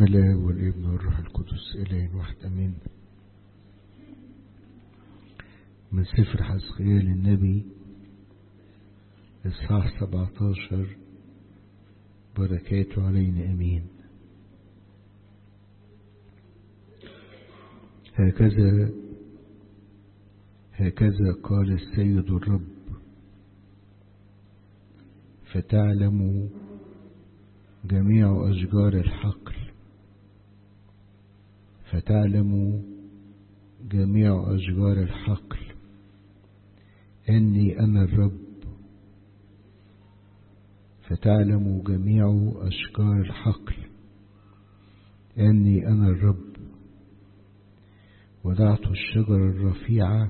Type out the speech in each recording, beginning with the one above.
الآب والابن والروح القدس إليه واحد أمين من سفر حزقيال النبي إصحاح 17 بركاته علينا أمين هكذا هكذا قال السيد الرب فتعلم جميع أشجار الحقل فتعلم جميع أشجار الحقل أني أنا الرب فتعلم جميع أشجار الحقل أني أنا الرب وضعت الشجر الرفيعة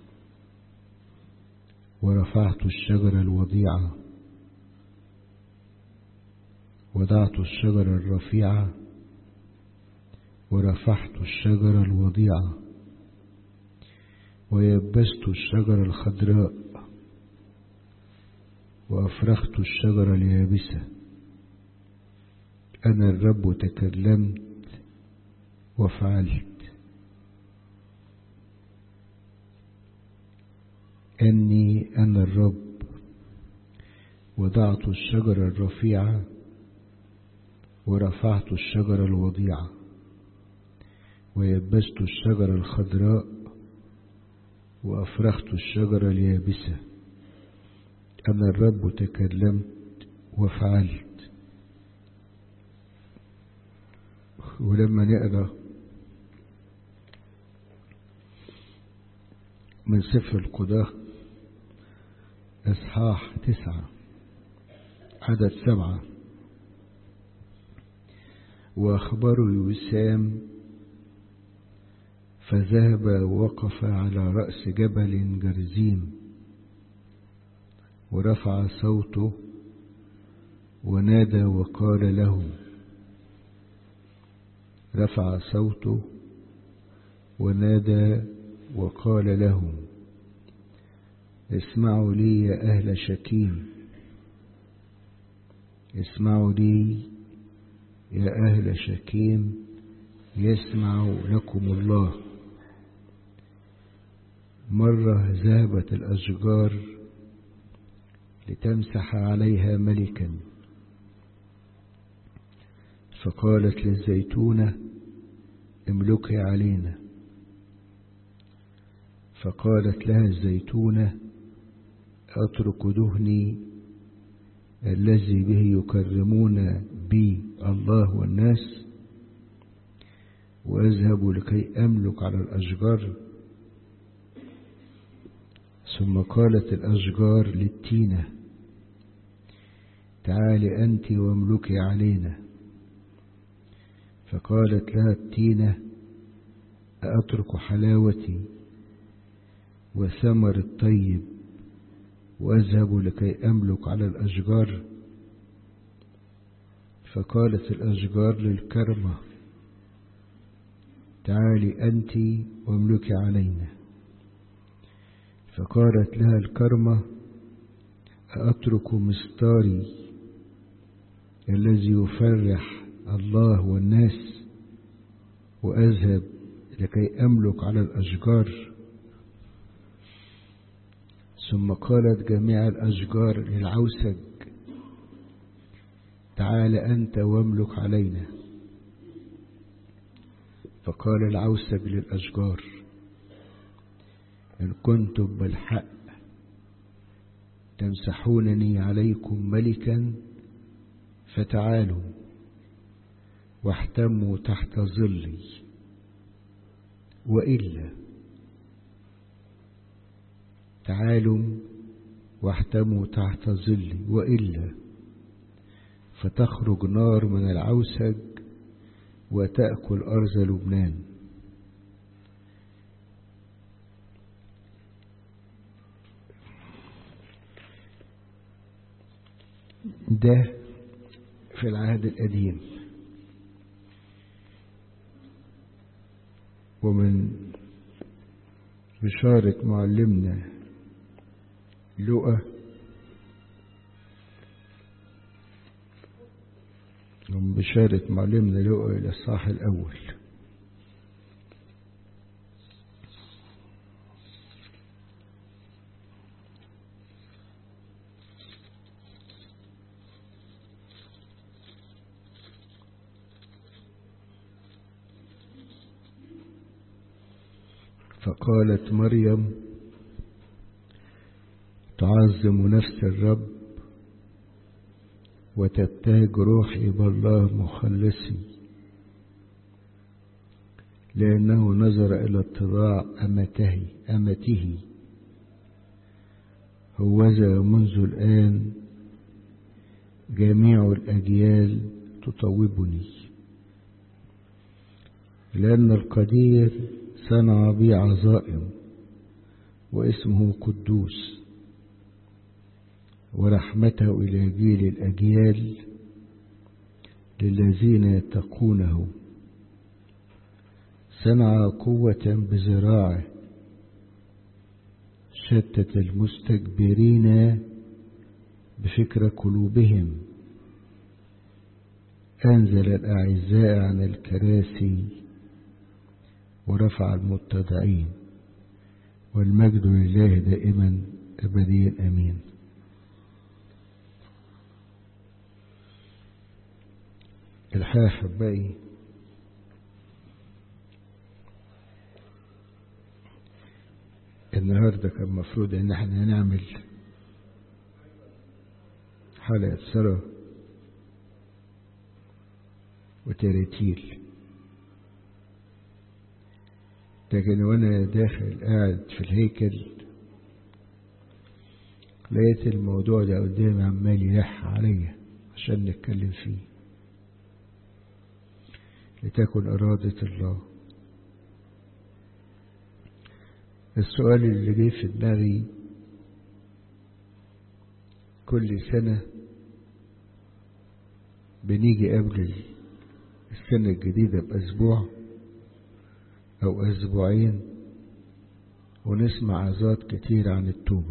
ورفعت الشجر الوضيعة وضعت الشجر الرفيعة ورفعت الشجر الوضيعة ويبست الشجر الخضراء وأفرخت الشجر اليابسة أنا الرب تكلمت وفعلت أني أنا الرب وضعت الشجر الرفيعة ورفعت الشجر الوضيعة ويبست الشجر الخضراء وأفرخت الشجر اليابسة أنا الرب تكلمت وفعلت ولما نقرأ من سفر القضاء إصحاح تسعة عدد سبعة وأخبروا يوسام فذهب ووقف على رأس جبل جرزيم ورفع صوته ونادى وقال له رفع صوته ونادى وقال له اسمعوا لي يا أهل شكيم اسمعوا لي يا أهل شكيم يسمع لكم الله مرة ذهبت الأشجار لتمسح عليها ملكا فقالت للزيتونة املكي علينا فقالت لها الزيتونة أترك دهني الذي به يكرمون بي الله والناس وأذهب لكي أملك على الأشجار ثم قالت الأشجار للتينة تعالي أنت واملكي علينا فقالت لها التينة أترك حلاوتي وثمر الطيب وأذهب لكي أملك على الأشجار فقالت الأشجار للكرمة تعالي أنت واملكي علينا فقالت لها الكرمة أترك مستاري الذي يفرح الله والناس وأذهب لكي أملك على الأشجار ثم قالت جميع الأشجار للعوسج تعال أنت واملك علينا فقال العوسج للأشجار إن كنتم بالحق تمسحونني عليكم ملكا فتعالوا واحتموا تحت ظلي وإلا تعالوا واحتموا تحت ظلي وإلا فتخرج نار من العوسج وتأكل أرض لبنان ده في العهد القديم ومن بشارة معلمنا لؤى من بشارة معلمنا لقى إلى الصاح الأول فقالت مريم تعظم نفس الرب وتبتهج روحي بالله مخلصي لأنه نظر إلى اتضاع أمته أمته هوذا منذ الآن جميع الأجيال تطوبني لأن القدير صنع بي عظائم واسمه قدوس ورحمته إلى جيل الأجيال للذين يتقونه صنع قوة بذراعه شتت المستكبرين بفكر قلوبهم أنزل الأعزاء عن الكراسي ورفع المتضعين والمجد لله دائما أبديا أمين الحقيقة أحبائي النهاردة كان المفروض إن احنا نعمل حلقة صلاة وتراتيل لكن وانا داخل قاعد في الهيكل لقيت الموضوع ده قدامي عمال يلح عليا عشان نتكلم فيه لتكن إرادة الله السؤال اللي جه في دماغي كل سنة بنيجي قبل السنة الجديدة بأسبوع أو أسبوعين ونسمع عظات كتير عن التوبة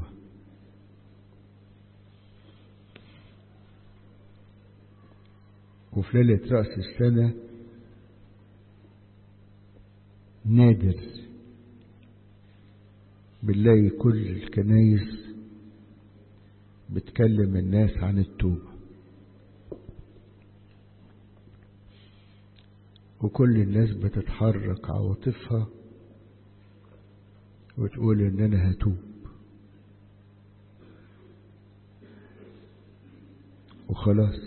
وفي ليلة رأس السنة نادر بنلاقي كل الكنايس بتكلم الناس عن التوبة وكل الناس بتتحرك عواطفها وتقول ان انا هتوب وخلاص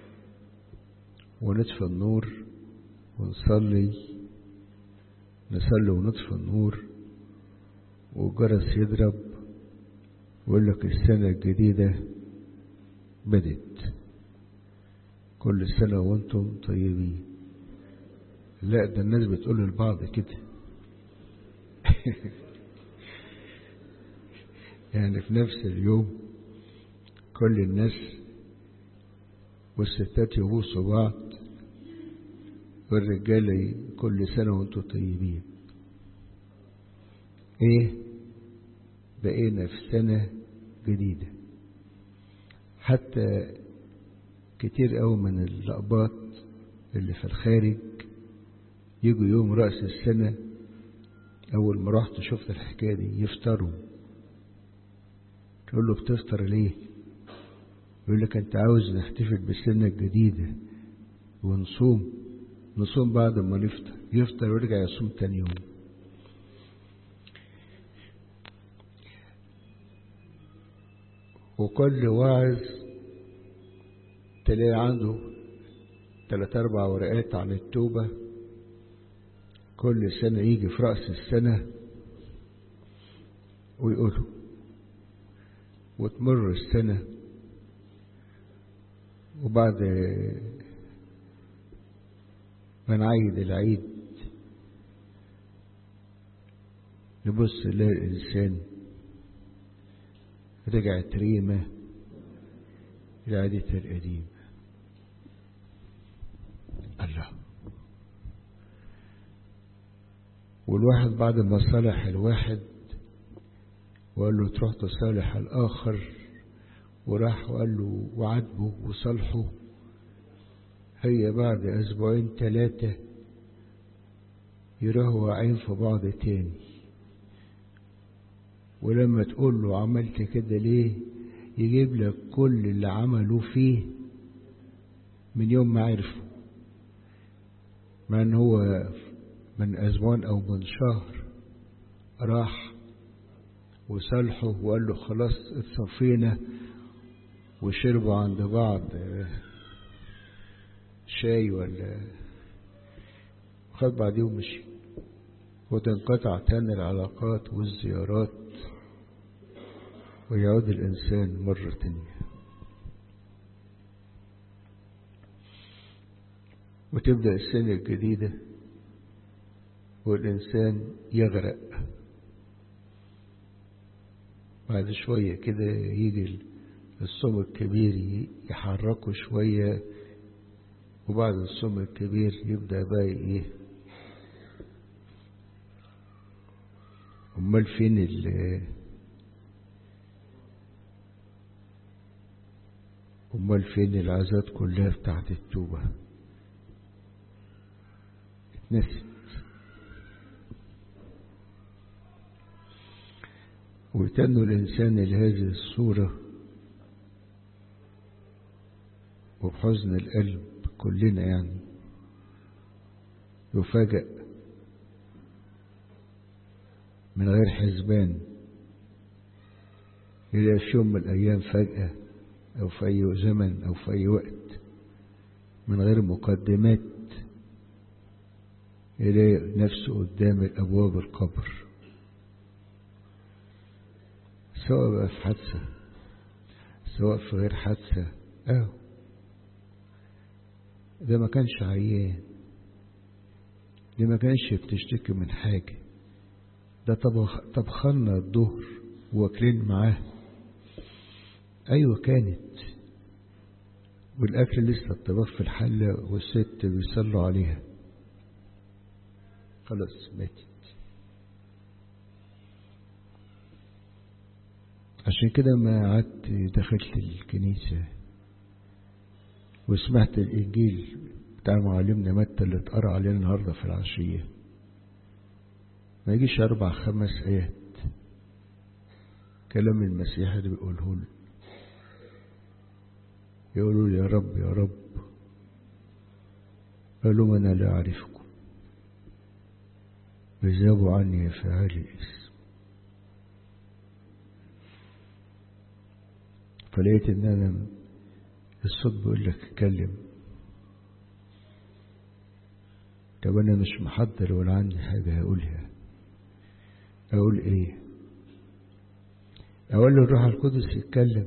ونطفي النور ونصلي نصلي ونطفي النور والجرس يضرب ويقول لك السنة الجديدة بدت كل سنة وانتم طيبين لا ده الناس بتقول للبعض كده يعني في نفس اليوم كل الناس والستات يبوسوا بعض والرجالة كل سنة وانتم طيبين ايه بقينا في سنة جديدة حتى كتير قوي من اللقبات اللي في الخارج يجوا يوم رأس السنة أول ما رحت شفت الحكاية دي يفطروا تقول له بتفطر ليه يقول لك أنت عاوز نحتفل بالسنة الجديدة ونصوم نصوم بعد ما نفطر يفطر ويرجع يصوم تاني يوم وكل واعظ تلاقي عنده تلات أربع ورقات عن التوبة كل سنة يجي في رأس السنة ويقوله وتمر السنة وبعد ما نعيد العيد نبص نلاقي الإنسان رجعت ريمة لعادتها القديمة الله والواحد بعد ما صالح الواحد وقال له تروح تصالح الآخر وراح وقال له وعاتبه وصالحه هي بعد أسبوعين ثلاثة يروحوا واقعين في بعض تاني ولما تقول له عملت كده ليه يجيب لك كل اللي عملوا فيه من يوم ما عرفه مع ان هو من اسبوعين او من شهر راح وصالحه وقال له خلاص اتصفينا وشربوا عند بعض شاي ولا خد بعديه ومشي وتنقطع تاني العلاقات والزيارات ويعود الإنسان مرة تانية وتبدأ السنة الجديدة والإنسان يغرق بعد شوية كده يجي الصوم الكبير يحركه شوية وبعد الصوم الكبير يبدأ بقى ايه امال فين ال امال فين العزات كلها بتاعت التوبة اتنست ويتنوا الإنسان لهذه الصورة وبحزن القلب كلنا يعني يفاجأ من غير حسبان يلاقي في يوم من الأيام فجأة أو في أي زمن أو في أي وقت من غير مقدمات يلاقي نفسه قدام الأبواب القبر سواء بقى في حادثة سواء في غير حادثة أهو ده ما كانش عيان دي ما كانش بتشتكي من حاجة ده طبخ طبخنا الظهر واكلين معاه أيوة كانت والأكل لسه الطباخ في الحلة والست بيصلوا عليها خلاص ماتت عشان كده ما قعدت دخلت الكنيسة وسمعت الإنجيل بتاع معلمنا متى اللي اتقرا علينا النهارده في العشية ما يجيش أربع خمس آيات كلام المسيح اللي بيقوله له يقولوا يا رب يا رب قالوا أنا لا أعرفكم اذهبوا عني يا فعال الاسم فلقيت ان انا الصوت بيقول لك اتكلم طب انا مش محضر ولا عندي حاجة هقولها اقول ايه اقول له الروح القدس يتكلم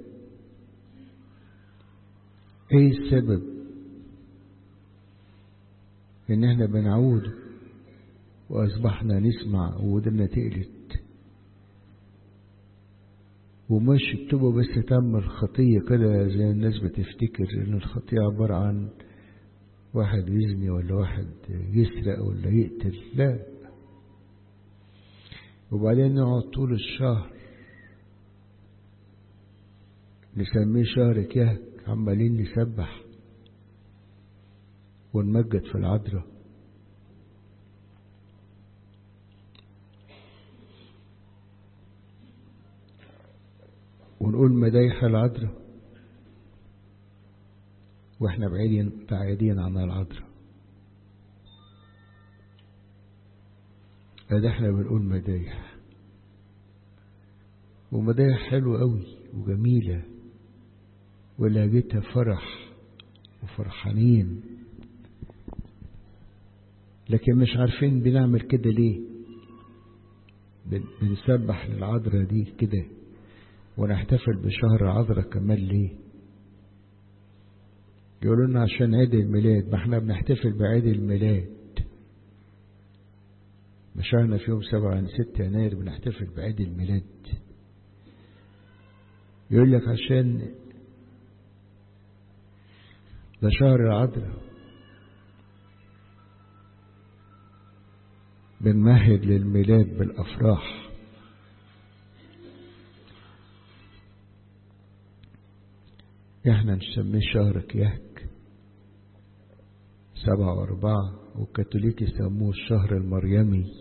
ايه السبب ان احنا بنعود واصبحنا نسمع وودنا تقلت ومش بتبقى بس تم الخطية كده زي الناس بتفتكر ان الخطية عبارة عن واحد يزني ولا واحد يسرق ولا يقتل لا وبعدين نقعد طول الشهر نسميه شهر كهك عمالين نسبح ونمجد في العذراء ونقول مدايح العذراء واحنا بعيدين بعيدين عن العذراء ادي احنا بنقول مدايح ومدايح حلوة قوي وجميلة ولهجتها فرح وفرحانين لكن مش عارفين بنعمل كده ليه بنسبح للعذراء دي كده ونحتفل بشهر عذراء كمان ليه يقولوا لنا عشان عيد الميلاد ما احنا بنحتفل بعيد الميلاد مش احنا في يوم سبعة ستة يناير بنحتفل بعيد الميلاد يقول لك عشان ده شهر العذراء بنمهد للميلاد بالأفراح احنا نسميه شهر كياك سبعة وأربعة والكاثوليك يسموه الشهر المريمي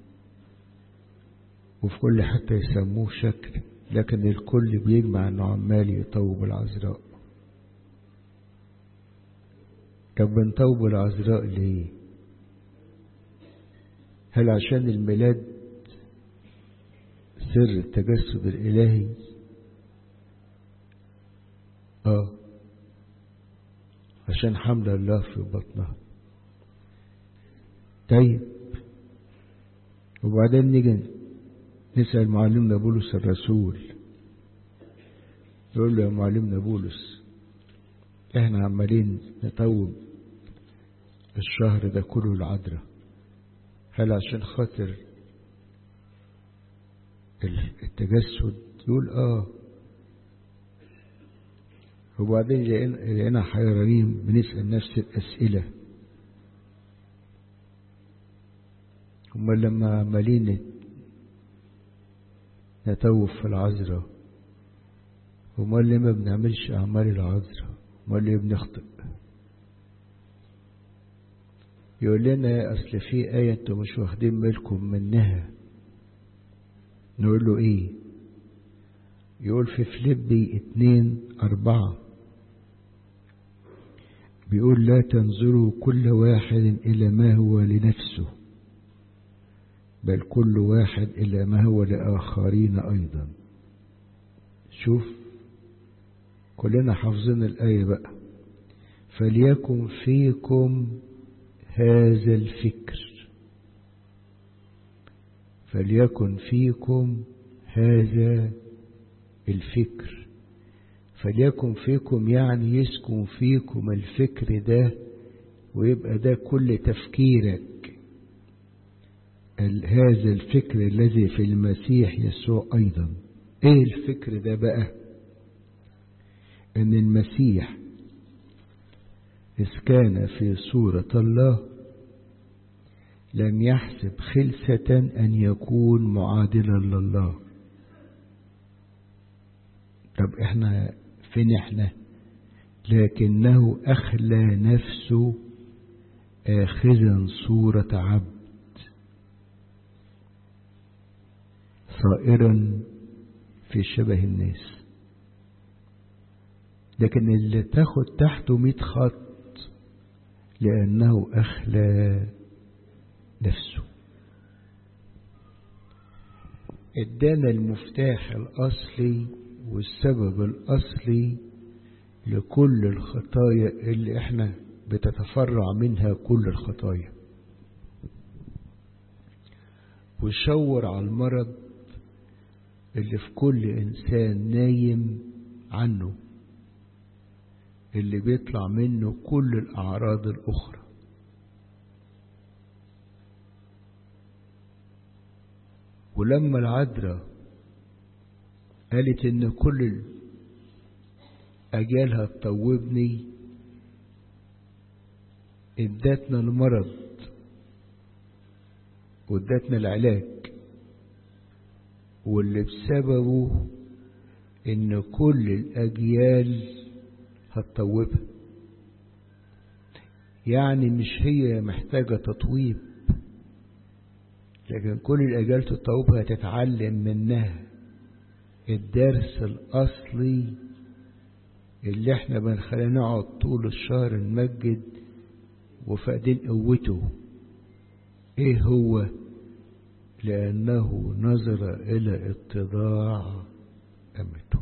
وفي كل حتة يسموه شكل لكن الكل بيجمع انه عمال يطوب العذراء طب بنطوب العذراء ليه هل عشان الميلاد سر التجسد الإلهي اه عشان حمل الله في بطنها طيب وبعدين نيجي نسأل معلمنا بولس الرسول يقول له يا معلمنا بولس احنا عمالين نطوب الشهر ده كله العذراء هل عشان خاطر التجسد يقول اه وبعدين لقينا حيرانين بنسأل نفس الأسئلة هما لما عمالين نتوف في العذراء هما اللي ما بنعملش أعمال العذراء هما اللي بنخطئ يقول لنا أصل في آية أنتم مش واخدين بالكم منها نقول له إيه يقول في فليبي اتنين أربعة بيقول لا تنظروا كل واحد إلى ما هو لنفسه بل كل واحد إلى ما هو لآخرين أيضا شوف كلنا حافظين الآية بقى فليكن فيكم هذا الفكر فليكن فيكم هذا الفكر فليكن فيكم يعني يسكن فيكم الفكر ده ويبقى ده كل تفكيرك هذا الفكر الذي في المسيح يسوع أيضا ايه الفكر ده بقى ان المسيح إذ كان في صورة الله لم يحسب خلسة أن يكون معادلا لله طب احنا فين احنا لكنه أخلى نفسه آخذا صورة عبد صائرا في شبه الناس لكن اللي تاخد تحته مئة خط لأنه أخلى نفسه ادانا المفتاح الأصلي والسبب الأصلي لكل الخطايا اللي احنا بتتفرع منها كل الخطايا وشور على المرض اللي في كل إنسان نايم عنه اللي بيطلع منه كل الأعراض الأخرى ولما العذراء قالت إن كل أجالها تطوبني ادتنا المرض وادتنا العلاج واللي بسببه إن كل الأجيال هتطوبها يعني مش هي محتاجة تطويب لكن كل الأجيال تطوبها تتعلم منها الدرس الأصلي اللي احنا بنخلينا نقعد طول الشهر نمجد وفاقدين قوته ايه هو لأنه نظر إلى اتضاع أمته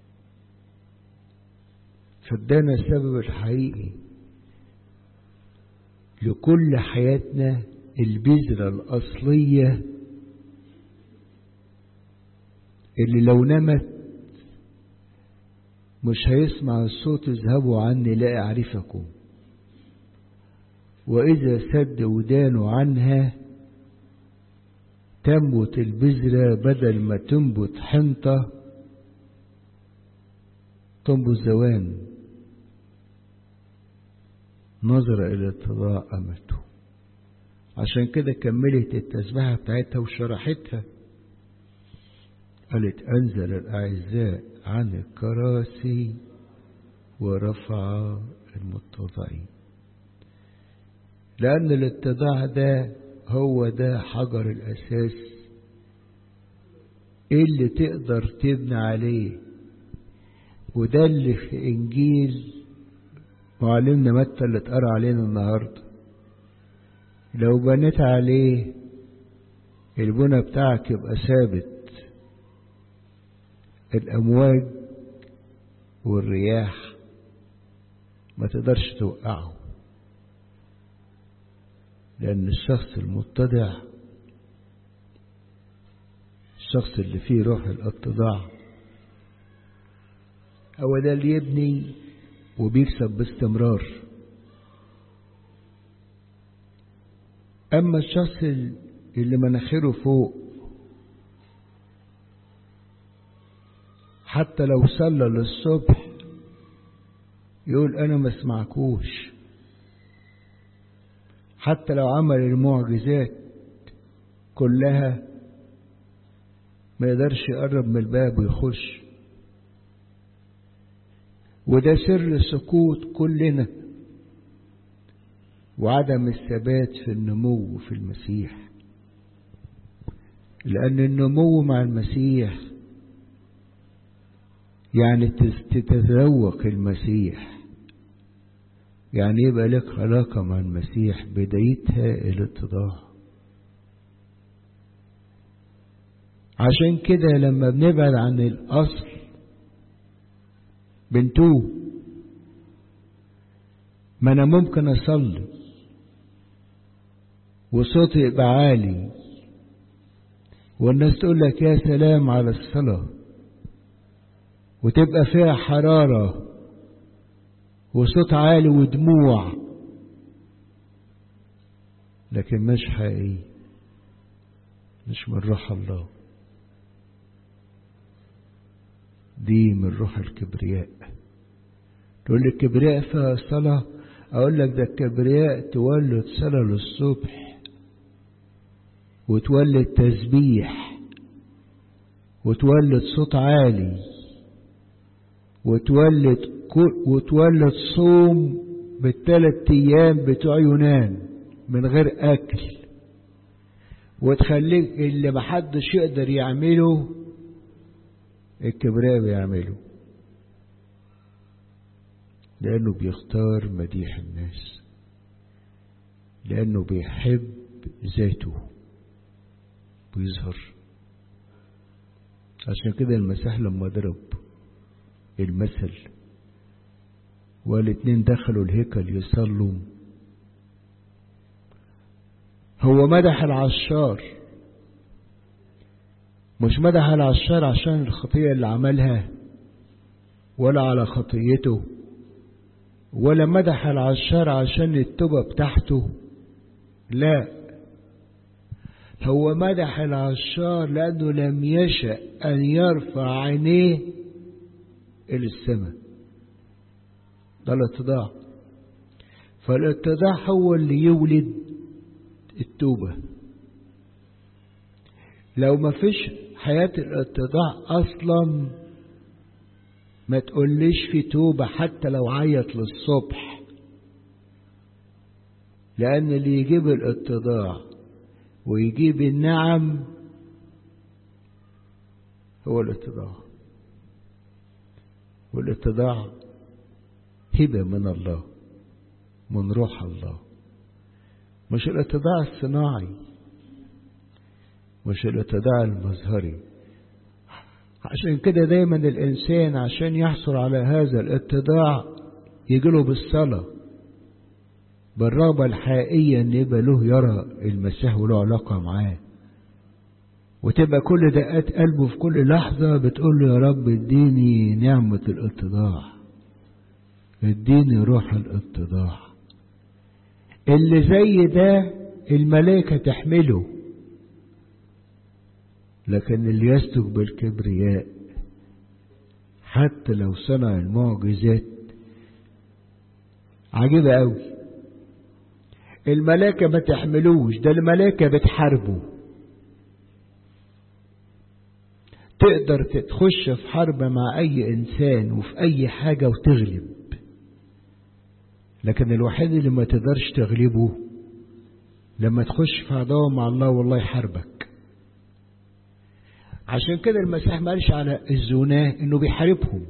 فادانا السبب الحقيقي لكل حياتنا البذرة الأصلية اللي لو نمت مش هيسمع الصوت اذهبوا عني لا أعرفكم وإذا سد ودانه عنها تنبت البذرة بدل ما تنبت حنطة تنبت زوان نظر إلى اتضاع أمته عشان كده كملت التسبيحة بتاعتها وشرحتها قالت أنزل الأعزاء عن الكراسي ورفع المتضعين لأن الاتضاع ده هو ده حجر الأساس اللي تقدر تبني عليه وده اللي في إنجيل معلمنا متى اللي اتقرا علينا النهارده لو بنيت عليه البنى بتاعك يبقى ثابت الأمواج والرياح ما تقدرش توقعه لأن الشخص المتضع الشخص اللي فيه روح الاتضاع هو ده اللي يبني وبيكسب باستمرار أما الشخص اللي مناخيره فوق حتى لو صلى للصبح يقول أنا ما اسمعكوش حتى لو عمل المعجزات كلها ما يقدرش يقرب من الباب ويخش وده سر سكوت كلنا وعدم الثبات في النمو في المسيح لأن النمو مع المسيح يعني تتذوق المسيح يعني يبقى لك علاقة مع المسيح بدايتها الاتضاع عشان كده لما بنبعد عن الأصل بنتوه ما أنا ممكن أصلي وصوتي يبقى عالي والناس تقول لك يا سلام على الصلاة وتبقى فيها حرارة وصوت عالي ودموع لكن مش حقيقي مش من روح الله دي من روح الكبرياء تقول لي الكبرياء فيها صلاة أقول لك ده الكبرياء تولد صلاة للصبح وتولد تسبيح وتولد صوت عالي وتولد وتولد صوم بالثلاث أيام بتوع يونان من غير أكل وتخليك اللي محدش يقدر يعمله الكبرياء بيعمله لأنه بيختار مديح الناس لأنه بيحب ذاته بيظهر عشان كده المسيح لما ضرب المثل والاتنين دخلوا الهيكل يصلوا هو مدح العشار مش مدح العشار عشان الخطية اللي عملها ولا على خطيته ولا مدح العشار عشان التوبة بتاعته لا هو مدح العشار لأنه لم يشأ أن يرفع عينيه إلى السماء ده الاتضاع فالاتضاع هو اللي يولد التوبة لو ما فيش حياة الاتضاع أصلا ما تقوليش في توبة حتى لو عيط للصبح لأن اللي يجيب الاتضاع ويجيب النعم هو الاتضاع والاتضاع هبة من الله من روح الله مش الاتضاع الصناعي مش الاتضاع المظهري عشان كده دايما الإنسان عشان يحصل على هذا الاتضاع يجيله بالصلاة بالرغبة الحقيقية ان يبقى له يرى المسيح وله علاقة معاه وتبقى كل دقات قلبه في كل لحظة بتقول له يا رب اديني نعمة الاتضاع اديني روح الاتضاع اللي زي ده الملائكة تحمله لكن اللي يسلك بالكبرياء حتى لو صنع المعجزات عجيبة قوي الملائكة ما تحملوش ده الملائكة بتحاربه تقدر تخش في حرب مع أي إنسان وفي أي حاجة وتغلب لكن الوحيد اللي ما تقدرش تغلبه لما تخش في عداوة مع الله والله يحاربك عشان كده المسيح ما قالش على الزناه انه بيحاربهم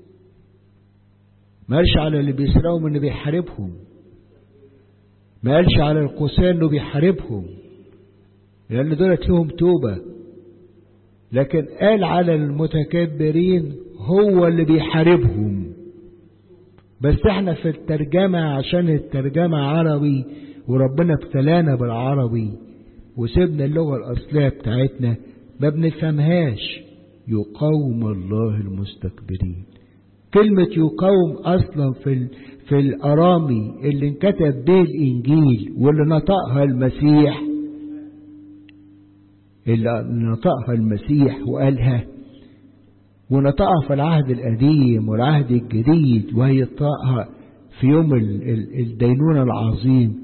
ما قالش على اللي بيسرقهم انه بيحاربهم ما قالش على القساة انه بيحاربهم لان دولت لهم توبة لكن قال على المتكبرين هو اللي بيحاربهم بس احنا في الترجمة عشان الترجمة عربي وربنا ابتلانا بالعربي وسيبنا اللغة الأصلية بتاعتنا ما بنفهمهاش يقاوم الله المستكبرين كلمة يقاوم أصلا في في الأرامي اللي انكتب به الإنجيل واللي نطقها المسيح اللي نطقها المسيح وقالها ونطقها في العهد القديم والعهد الجديد وهي طقها في يوم الدينونة العظيم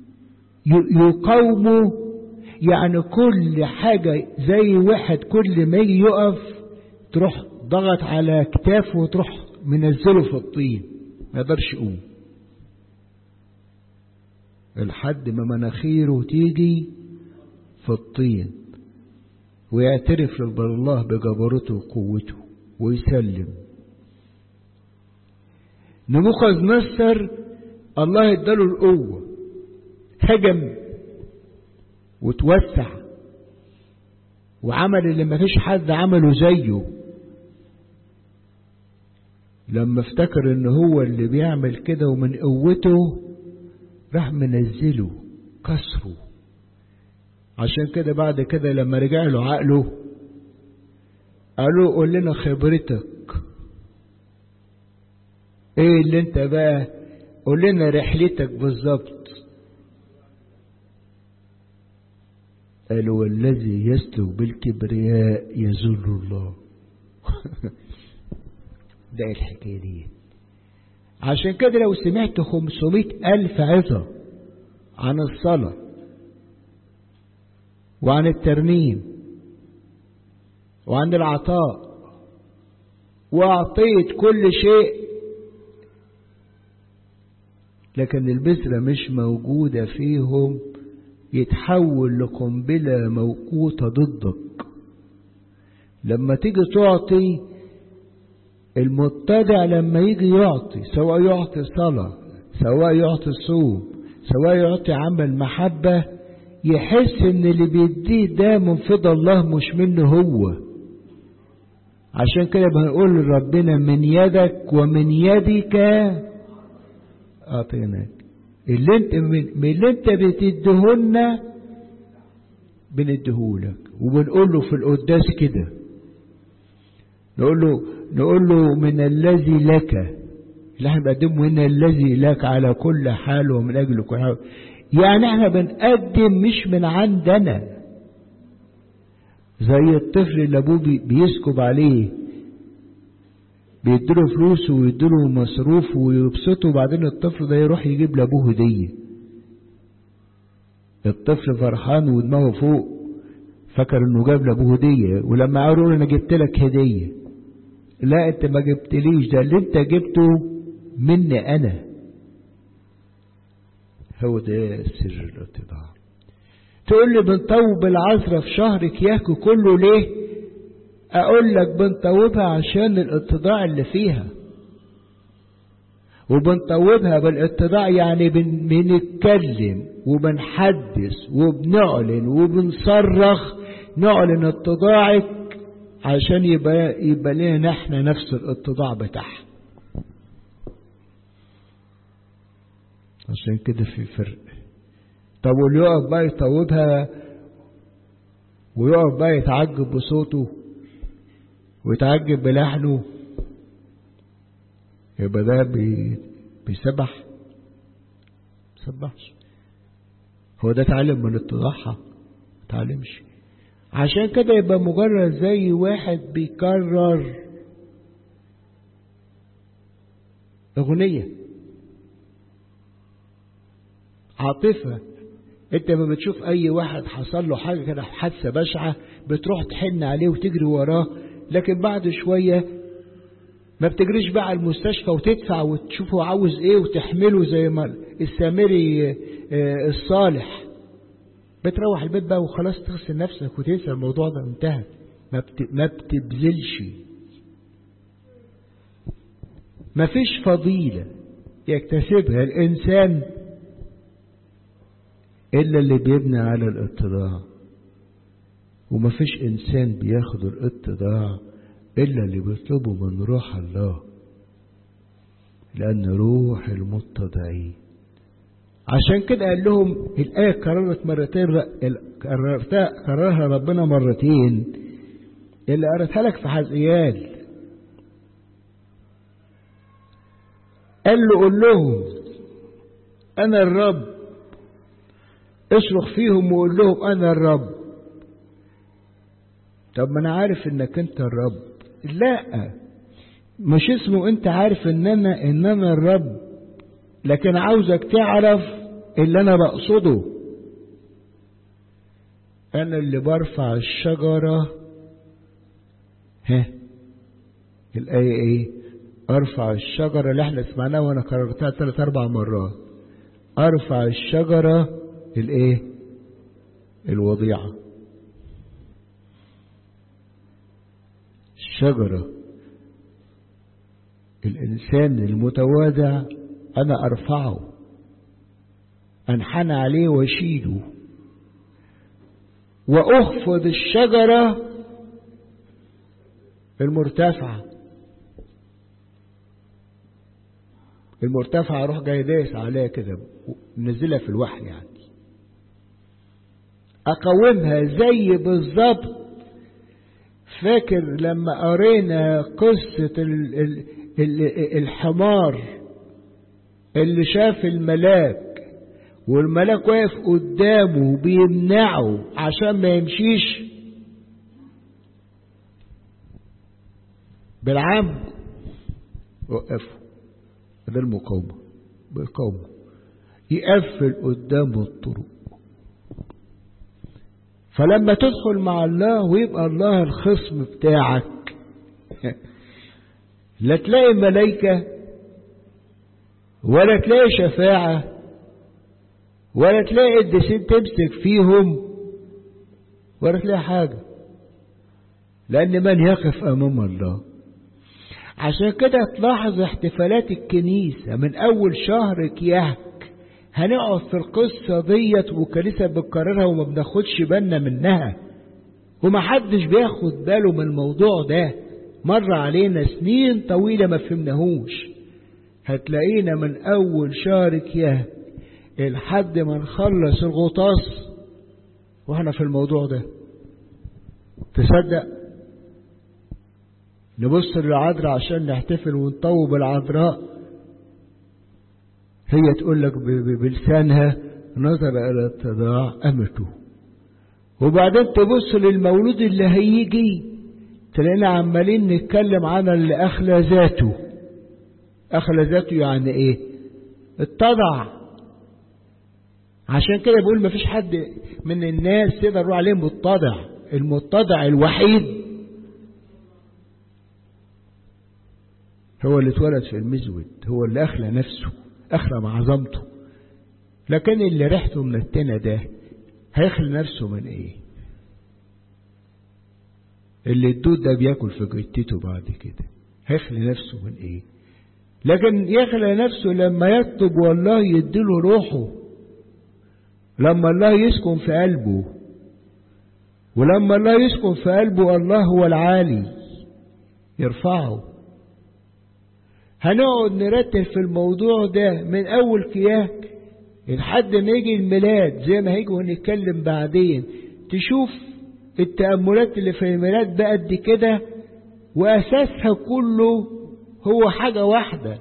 يقاوموا يعني كل حاجة زي واحد كل ما يجي يقف تروح ضغط على كتافه وتروح منزله في الطين ما يقدرش يقوم لحد ما مناخيره تيجي في الطين ويعترف لله بجبروته وقوته ويسلم نبوخذ نصر الله اداله القوة هجم وتوسع وعمل اللي ما فيش حد عمله زيه لما افتكر ان هو اللي بيعمل كده ومن قوته راح منزله كسره عشان كده بعد كده لما رجع له عقله قالوا قول لنا خبرتك ايه اللي انت بقى قول لنا رحلتك بالظبط قالوا والذي يسلك بالكبرياء يذل الله ده الحكاية دي عشان كده لو سمعت خمسمائة ألف عظة عن الصلاة وعن الترنيم وعن العطاء وأعطيت كل شيء لكن البذرة مش موجودة فيهم يتحول لقنبلة موقوتة ضدك لما تيجي تعطي المتبع لما يجي يعطي سواء يعطي صلاة سواء يعطي صوم سواء يعطي عمل محبة يحس ان اللي بيديه ده من فضل الله مش منه هو عشان كده بنقول لربنا من يدك ومن يدك اعطيناك اللي انت من اللي انت بتديهولنا بنديهولك وبنقول له في القداس كده نقول له نقول له من الذي لك اللي احنا بنقدمه هنا الذي لك على كل حال ومن اجل كل حال يعني احنا بنقدم مش من عندنا زي الطفل اللي ابوه بيسكب عليه بيديله فلوس ويديله مصروف ويبسطه وبعدين الطفل ده يروح يجيب لابوه هديه الطفل فرحان ودماغه فوق فكر انه جاب لابوه هديه ولما قالوا انا جبت لك هديه لا انت ما جبتليش ده اللي انت جبته مني انا هو ده سر الاتضاع تقول لي بنطوب العذراء في شهر كياكو كله ليه اقول لك بنطوبها عشان الاتضاع اللي فيها وبنطوبها بالاتضاع يعني بن بنتكلم وبنحدث وبنعلن وبنصرخ نعلن اتضاعك عشان يبقى يبقى لنا احنا نفس الاتضاع بتاعها عشان كده في فرق طب واللي يقف بقى يطوبها ويقف بقى يتعجب بصوته ويتعجب بلحنه يبقى ده بي بيسبح سبحش هو ده تعلم من اتضاعها تعلمش عشان كده يبقى مجرد زي واحد بيكرر اغنية عاطفة انت ما بتشوف اي واحد حصل له حاجة كده حادثة بشعة بتروح تحن عليه وتجري وراه لكن بعد شوية ما بتجريش بقى على المستشفى وتدفع وتشوفه عاوز ايه وتحمله زي ما السامري الصالح بتروح البيت بقى وخلاص تغسل نفسك وتنسى الموضوع ده انتهى ما, بت... ما بتبذلش ما فيش فضيلة يكتسبها الإنسان إلا اللي بيبني على الاتضاع وما فيش إنسان بياخد الاتضاع إلا اللي بيطلبه من روح الله لأن روح المتضعين عشان كده قال لهم الآية كررت مرتين كررها ربنا مرتين اللي قرأتها لك في حزقيال قال له قول لهم أنا الرب اصرخ فيهم وقول لهم أنا الرب طب ما أنا عارف إنك أنت الرب لا مش اسمه أنت عارف إن أنا إن أنا الرب لكن عاوزك تعرف اللي أنا بقصده أنا اللي برفع الشجرة ها الآية إيه أرفع الشجرة اللي احنا سمعناها وأنا كررتها ثلاث أربع مرات أرفع الشجرة الإيه الوضيعة الشجرة الإنسان المتواضع أنا أرفعه أنحنى عليه وأشيله وأخفض الشجرة المرتفعة المرتفعة أروح جاي دايس عليها كده نزلها في الوحي يعني أقومها زي بالظبط فاكر لما قرينا قصة ال ال ال الحمار اللي شاف الملاك والملاك واقف قدامه بيمنعه عشان ما يمشيش بالعام وقفه ده المقاومة بالقومة يقفل قدامه الطرق فلما تدخل مع الله ويبقى الله الخصم بتاعك لا تلاقي ملايكة ولا تلاقي شفاعة ولا تلاقي الدسين تمسك فيهم ولا تلاقي حاجة لأن من يقف أمام الله عشان كده تلاحظ احتفالات الكنيسة من أول شهر كيهك هنقعد في القصة ديت وكنيسة بتكررها وما بناخدش بالنا منها ومحدش بياخد باله من الموضوع ده مر علينا سنين طويلة ما فهمناهوش هتلاقينا من أول شهر كيهك لحد ما نخلص الغطاس واحنا في الموضوع ده تصدق نبص للعذراء عشان نحتفل ونطوب العذراء هي تقول لك بلسانها نظر إلى اتضاع أمته وبعدين تبص للمولود اللي هيجي تلاقينا عمالين نتكلم عن اللي أخلى ذاته أخلى ذاته يعني إيه اتضع عشان كده بقول مفيش حد من الناس تقدر نقول عليه متضع المتضع الوحيد هو اللي اتولد في المزود هو اللي أخلى نفسه أخلى معظمته لكن اللي ريحته من التنى ده هيخلي نفسه من ايه اللي الدود ده بياكل في جتته بعد كده هيخلي نفسه من ايه لكن يخلى نفسه لما يطلب والله يديله روحه لما الله يسكن في قلبه ولما الله يسكن في قلبه الله هو العالي يرفعه هنقعد نرتب في الموضوع ده من أول كياك لحد ما يجي الميلاد زي ما هيجي ونتكلم بعدين تشوف التأملات اللي في الميلاد بقى قد كده وأساسها كله هو حاجة واحدة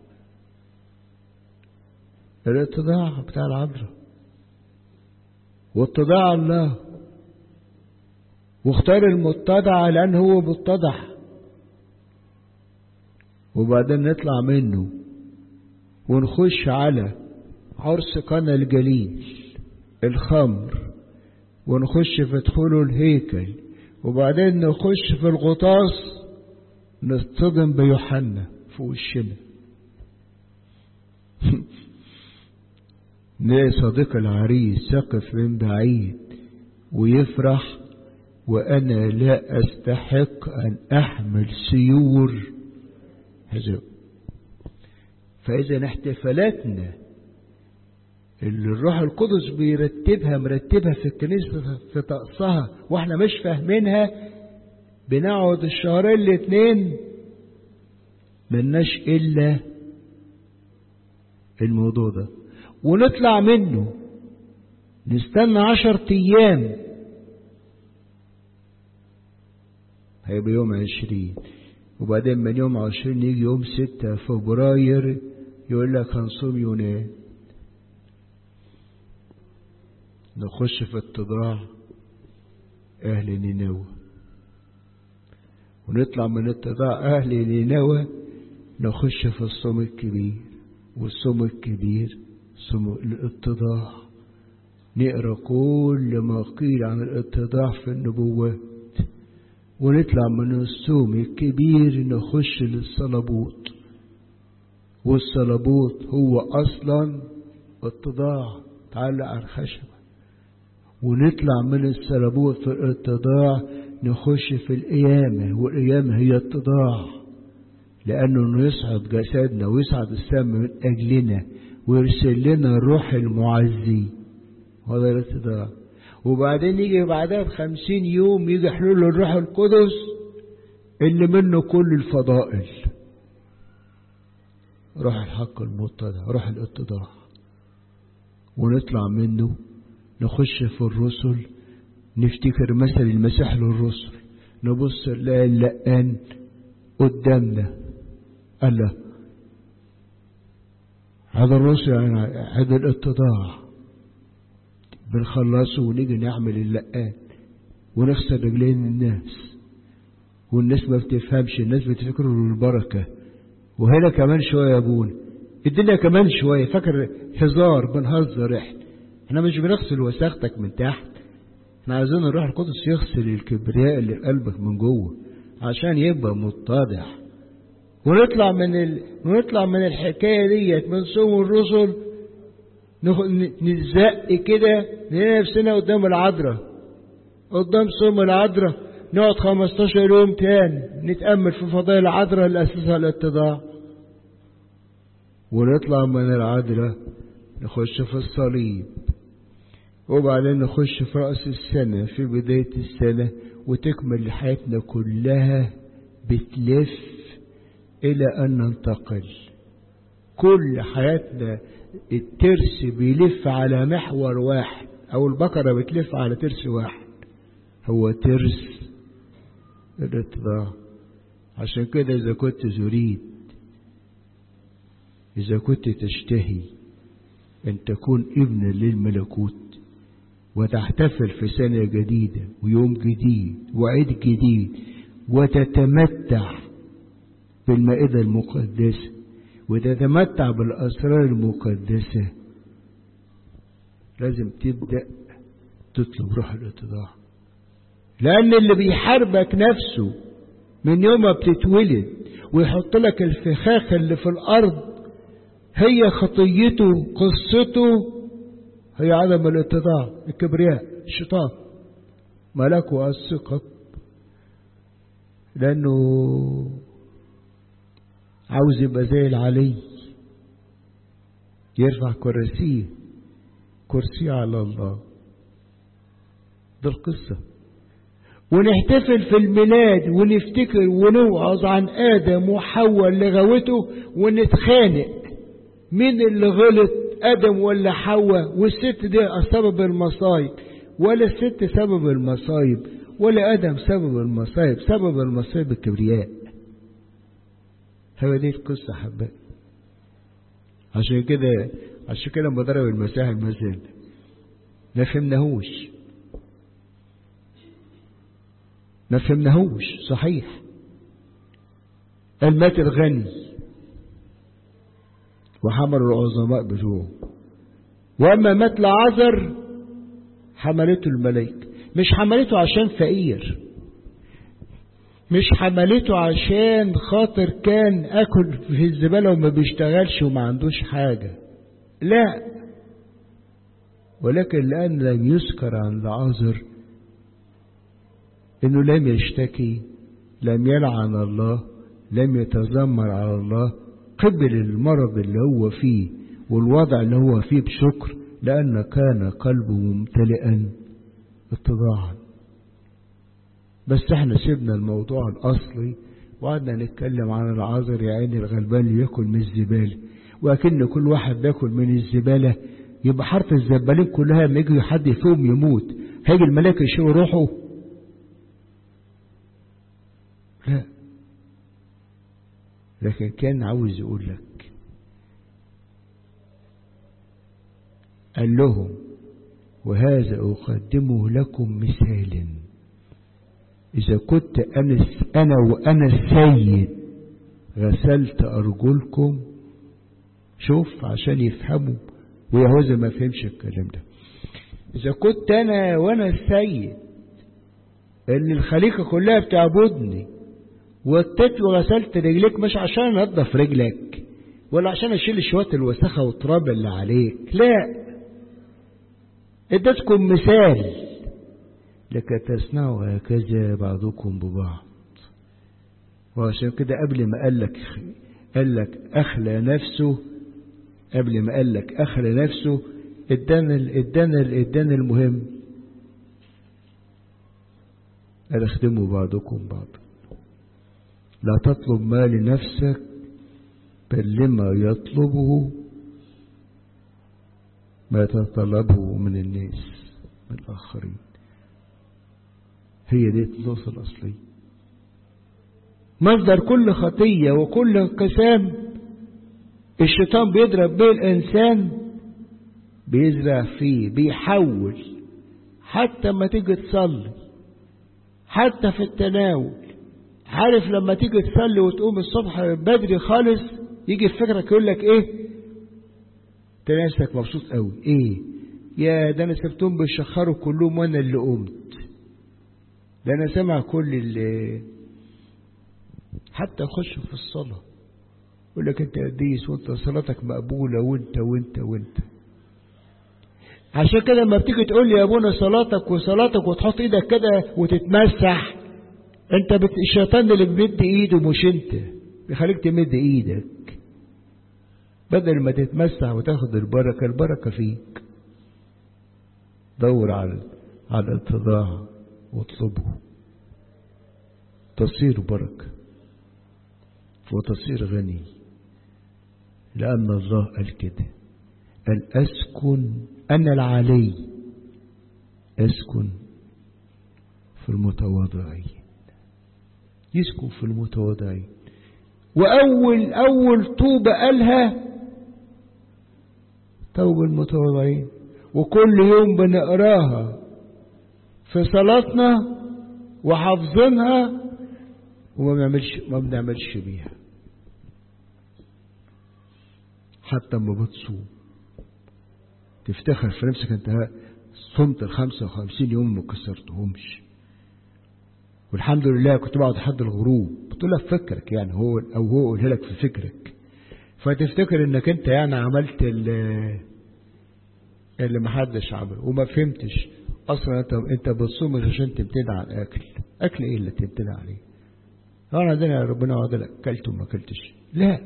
الاتضاع بتاع العذراء واتضاع الله واختار المتضع لأن هو متضع وبعدين نطلع منه ونخش على عرس قنا الجليل الخمر ونخش في دخوله الهيكل وبعدين نخش في الغطاس نصطدم بيوحنا في وشنا نلاقي صديق العريس يقف من بعيد ويفرح وأنا لا أستحق أن أحمل سيور هذا فإذا احتفالاتنا اللي الروح القدس بيرتبها مرتبها في الكنيسة في طقسها واحنا مش فاهمينها بنقعد الشهرين الاتنين ملناش إلا الموضوع ده ونطلع منه نستنى عشر أيام هيبقى يوم عشرين وبعدين من يوم عشرين يجي يوم ستة فبراير يقول لك هنصوم يونان نخش في اتضاع أهل نينوى ونطلع من اتضاع أهل نينوى نخش في الصوم الكبير والصوم الكبير صوم الاتضاع نقرا كل ما قيل عن الاتضاع في النبوات ونطلع من الصوم الكبير نخش للصلبوت والصلبوت هو اصلا اتضاع تعلق على الخشبة ونطلع من الصلبوت في الاتضاع نخش في القيامة والقيامة هي اتضاع لأنه يصعد جسدنا ويصعد السماء من أجلنا ويرسل لنا الروح المعزي هذا الاتضاع وبعدين يجي بعدها بخمسين يوم يجي حلول الروح القدس اللي منه كل الفضائل روح الحق المتضع روح الاتضاع ونطلع منه نخش في الرسل نفتكر مثل المسيح للرسل نبص نلاقي اللقان قدامنا قال له هذا الرسل يعني هذا الاتضاع بنخلصه ونيجي نعمل اللقان ونغسل رجلين الناس والناس ما بتفهمش الناس بتفكر البركة وهنا كمان شوية يا ابونا الدنيا كمان شوية فاكر هزار بنهزر احنا احنا مش بنغسل وساختك من تحت احنا عايزين الروح القدس يغسل الكبرياء اللي في قلبك من جوه عشان يبقى متضح ونطلع من ال... ونطلع من الحكاية ديت من صوم الرسل نخ... نزق كده نلاقي نفسنا قدام العذراء قدام صوم العذراء نقعد 15 يوم تاني نتأمل في فضائل العذراء اللي أسسها الاتضاع ونطلع من العذراء نخش في الصليب وبعدين نخش في رأس السنة في بداية السنة وتكمل حياتنا كلها بتلف إلى أن ننتقل كل حياتنا الترس بيلف على محور واحد أو البقرة بتلف على ترس واحد هو ترس الاتضاع عشان كده إذا كنت تريد إذا كنت تشتهي أن تكون ابنا للملكوت وتحتفل في سنة جديدة ويوم جديد وعيد جديد وتتمتع بالمائدة المقدسة وتتمتع بالأسرار المقدسة لازم تبدأ تطلب روح الاتضاع لأن اللي بيحاربك نفسه من يوم ما بتتولد ويحط لك الفخاخ اللي في الأرض هي خطيته قصته هي عدم الاتضاع الكبرياء الشيطان ملكه الثقة لأنه عاوز يبقى زي العلي يرفع كرسيه كرسيه على الله ده القصة ونحتفل في الميلاد ونفتكر ونوعظ عن آدم وحواء اللي غوته ونتخانق مين اللي غلط آدم ولا حواء والست دي سبب المصايب ولا الست سبب المصايب ولا آدم سبب المصايب سبب المصايب الكبرياء هو دي القصة حبايبي عشان كده عشان كده لما ضرب المسيح المثل ما فهمناهوش ما فهمناهوش صحيح قال مات الغني وحمل العظماء بتوعه واما مات لعذر حملته الملائكه مش حملته عشان فقير مش حملته عشان خاطر كان اكل في الزباله وما بيشتغلش وما عندوش حاجه لا ولكن لأن لم يذكر عن العذر انه لم يشتكي لم يلعن الله لم يتذمر على الله قبل المرض اللي هو فيه والوضع اللي هو فيه بشكر لأن كان قلبه ممتلئا اتضاعا بس احنا سيبنا الموضوع الأصلي وقعدنا نتكلم عن العذر يا عيني الغلبان اللي ياكل من الزبالة وأكن كل واحد بياكل من الزبالة يبقى حاره الزبالين كلها لما يجي حد فيهم يموت هيجي الملاك يشيلوا روحه لا لكن كان عاوز يقول لك قال لهم وهذا أقدمه لكم مثالا إذا كنت أنا أنا وأنا السيد غسلت أرجلكم شوف عشان يفهموا ويهوذا ما فهمش الكلام ده إذا كنت أنا وأنا السيد اللي الخليقة كلها بتعبدني واتيت وغسلت رجليك مش عشان انضف رجلك ولا عشان اشيل شويه الوسخه والتراب اللي عليك لا اديتكم مثال لكي تصنعوا هكذا بعضكم ببعض وعشان كده قبل ما قال لك قال لك اخلى نفسه قبل ما قال لك اخلى نفسه ادانا ادانا ادانا المهم قال اخدموا بعضكم بعضا لا تطلب ما لنفسك بل لما يطلبه ما تطلبه من الناس من الآخرين هي دي النقطة الأصلية مصدر كل خطية وكل انقسام الشيطان بيضرب به الإنسان بيزرع فيه بيحول حتى ما تيجي تصلي حتى في التناول عارف لما تيجي تصلي وتقوم الصبح بدري خالص يجي في فكرك يقول لك ايه تلاقي نفسك مبسوط قوي ايه يا ده انا سبتهم بيشخروا كلهم وانا اللي قمت ده انا سامع كل اللي حتى خش في الصلاة يقول لك انت قديس وانت صلاتك مقبولة وانت وانت وانت عشان كده لما بتيجي تقول لي يا ابونا صلاتك وصلاتك وتحط ايدك كده وتتمسح انت بت... الشيطان اللي بيمد ايده مش انت بيخليك تمد ايدك بدل ما تتمسح وتاخد البركة البركة فيك دور على على الاتضاع واطلبه تصير بركة وتصير غني لأن الله قال كده قال أسكن أنا العلي أسكن في المتواضعين يسكن في المتواضعين وأول أول طوبة قالها توب المتواضعين وكل يوم بنقراها في صلاتنا وحافظينها وما بنعملش ما بنعملش بيها حتى لما بتصوم تفتخر في نفسك انت صمت ال 55 يوم ما كسرتهمش والحمد لله كنت بقعد لحد الغروب بتقول لك فكرك يعني هو او هو قولها لك في فكرك فتفتكر انك انت يعني عملت اللي, اللي محدش عمله وما فهمتش اصلا انت انت بتصوم مش عشان تبتدي على الاكل اكل ايه اللي تبتدي عليه انا عندنا ربنا وعد لك اكلت وما اكلتش لا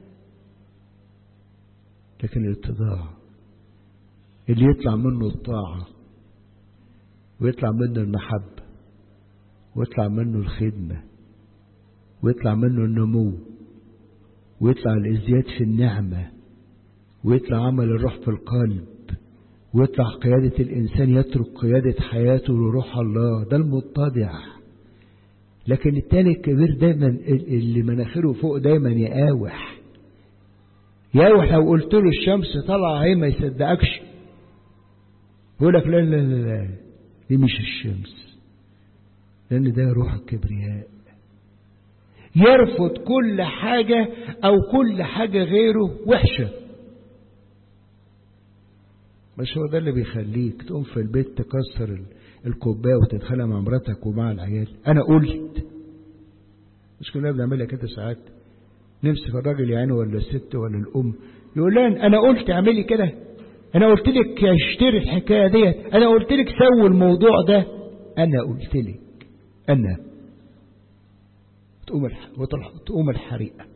لكن الاتضاع اللي يطلع منه الطاعة ويطلع منه المحبة ويطلع منه الخدمة ويطلع منه النمو ويطلع الازدياد في النعمة ويطلع عمل الروح في القلب ويطلع قيادة الإنسان يترك قيادة حياته لروح الله ده المتضع لكن التاني الكبير دايما اللي مناخيره فوق دايما يقاوح يقاوح لو قلت له الشمس طالعة اهي ما يصدقكش يقول لك لا لا لا لا دي مش الشمس لأن ده روح الكبرياء يرفض كل حاجة أو كل حاجة غيره وحشة مش هو ده اللي بيخليك تقوم في البيت تكسر الكوباية وتتخانق مع مراتك ومع العيال أنا قلت مش كلنا بنعملها كده ساعات نمسك الراجل يعني ولا الست ولا الأم يقول لها أنا قلت اعملي كده انا قلت لك اشتري الحكايه ديت انا قلت لك سوي الموضوع ده انا قلت لك انا تقوم الح... تقوم الحريقه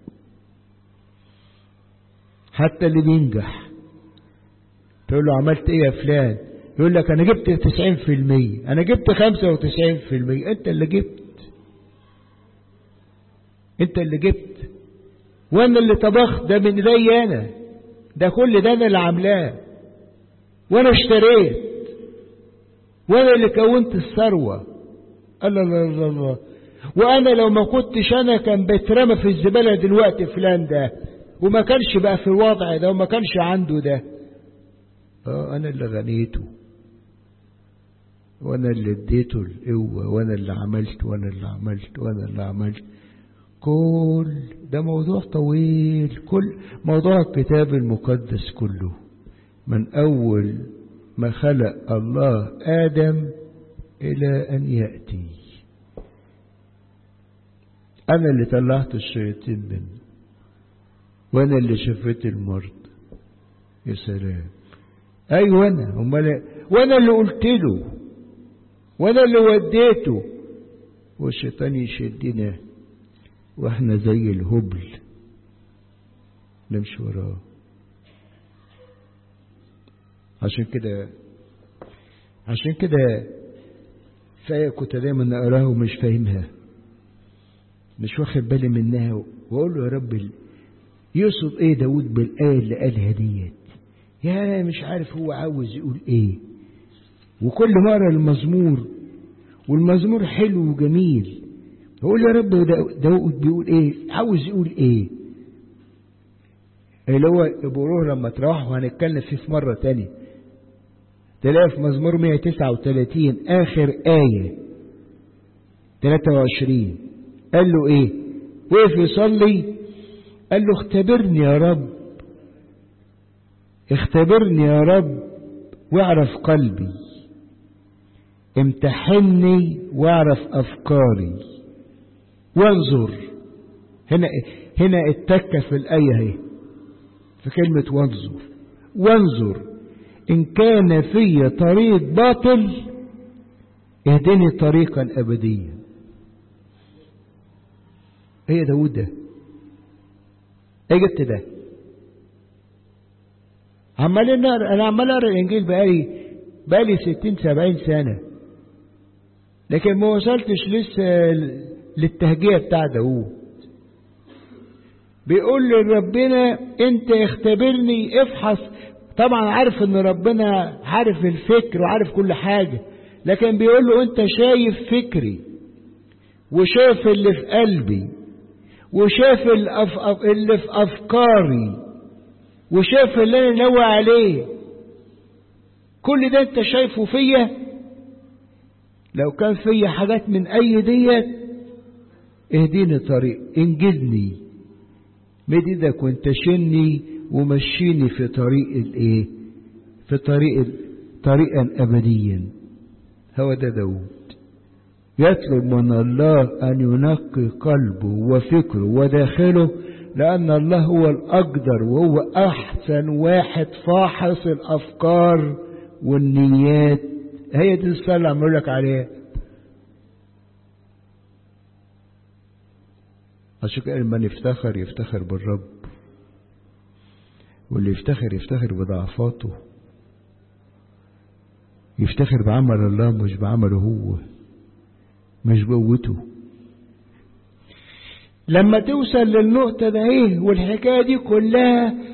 حتى اللي بينجح تقول له عملت ايه يا فلان يقول لك انا جبت 90% انا جبت 95% انت اللي جبت انت اللي جبت وانا اللي طبخت ده من ايدي انا ده كل ده انا اللي عاملاه وانا اشتريت وانا اللي كونت الثروه الله الله الله الله وانا لو ما كنتش انا كان بيترمى في الزباله دلوقتي فلان ده وما كانش بقى في الوضع ده وما كانش عنده ده اه انا اللي غنيته وانا اللي اديته القوه وانا اللي عملت وانا اللي عملت وانا اللي عملت كل ده موضوع طويل كل موضوع الكتاب المقدس كله من أول ما خلق الله آدم إلى أن يأتي أنا اللي طلعت الشياطين منه وأنا اللي شفيت المرض يا سلام أيوة أنا أمال وأنا اللي قلت له وأنا اللي وديته والشيطان يشدنا واحنا زي الهبل نمشي وراه عشان كده عشان كده فاية كنت دايما اقراها ومش فاهمها مش واخد بالي منها واقول له يا رب يقصد ايه داود بالايه اللي قالها ديت يا مش عارف هو عاوز يقول ايه وكل مرة المزمور والمزمور حلو وجميل يقول يا رب داود بيقول ايه عاوز يقول ايه اللي هو بيقولوه لما تروحوا هنتكلم فيه في مرة تانية تلاقي في مزمور 139 آخر آية 23 قال له ايه وقف يصلي قال له اختبرني يا رب اختبرني يا رب واعرف قلبي امتحني واعرف افكاري وانظر هنا هنا اتك في الآية اهي في كلمة وانظر وانظر إن كان في طريق باطل اهدني طريقا أبديا ايه داود ده ايه جبت ده عمال انا عمال اقرا الانجيل بقالي بقالي ستين سبعين سنه لكن ما وصلتش لسه للتهجئة بتاع داوود بيقول لربنا انت اختبرني افحص طبعا عارف ان ربنا عارف الفكر وعارف كل حاجة لكن بيقول له انت شايف فكري وشايف اللي في قلبي وشايف اللي في افكاري وشايف اللي انا ناوي عليه كل ده انت شايفه فيا لو كان فيا حاجات من اي ديت اهديني طريق انجدني مد ايدك وانت شني ومشيني في طريق الايه في طريق طريقا ابديا هو ده داود يطلب من الله ان ينقي قلبه وفكره وداخله لان الله هو الاقدر وهو احسن واحد فاحص الافكار والنيات هي دي الصلاه اللي عم لك عليها عشان كده من يفتخر يفتخر بالرب واللي يفتخر يفتخر بضعفاته يفتخر بعمل الله مش بعمله هو مش بقوته لما توصل للنقطة ده ايه والحكاية دي كلها